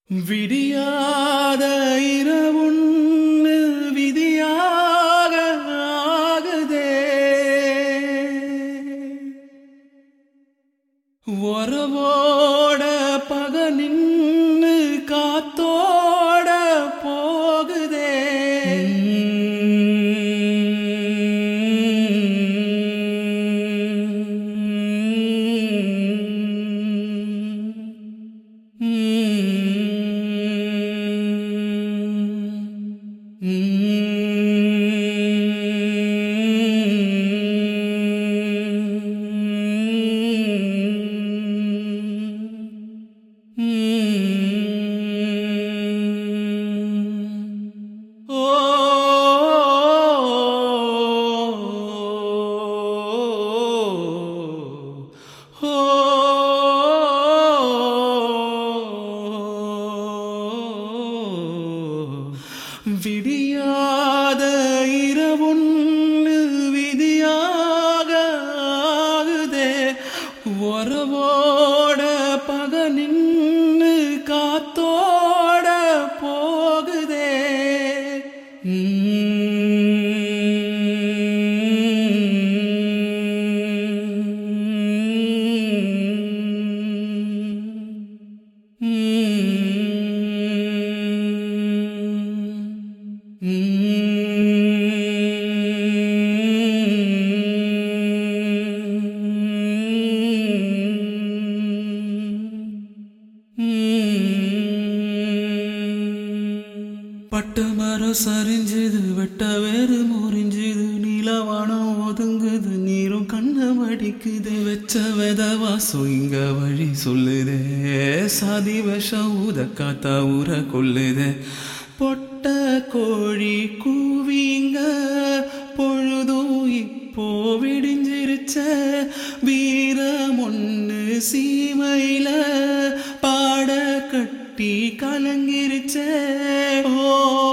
விடியாத இரவுன்னு விதியாக ஆகுதே உறவோட பக நின்னு காத்தோட போகுதே ஓ விடியாத இரவுன்னு விதியாக ஆகுதே உறவோட பக நின்னு காத்தோட போகுதே பட்ட மரம் சரிஞ்சுது வெட்ட வேறு முறிஞ்சுது நீலவானம் ஒதுங்குது நீரும் கண்ண மடிக்குது வெச்ச வெத வாசம் இங்க வழி சொல்லுதே சாதி விஷம் ஊத காத்தா ஊற கொல்லுதே பொட்ட கோழி கூவிங்க பொழுதும் இப்போ விடிஞ்சிருச்ச வீரம் ஒன்று சீமையில பாட கட்டி கலங்கிருச்சே ஓ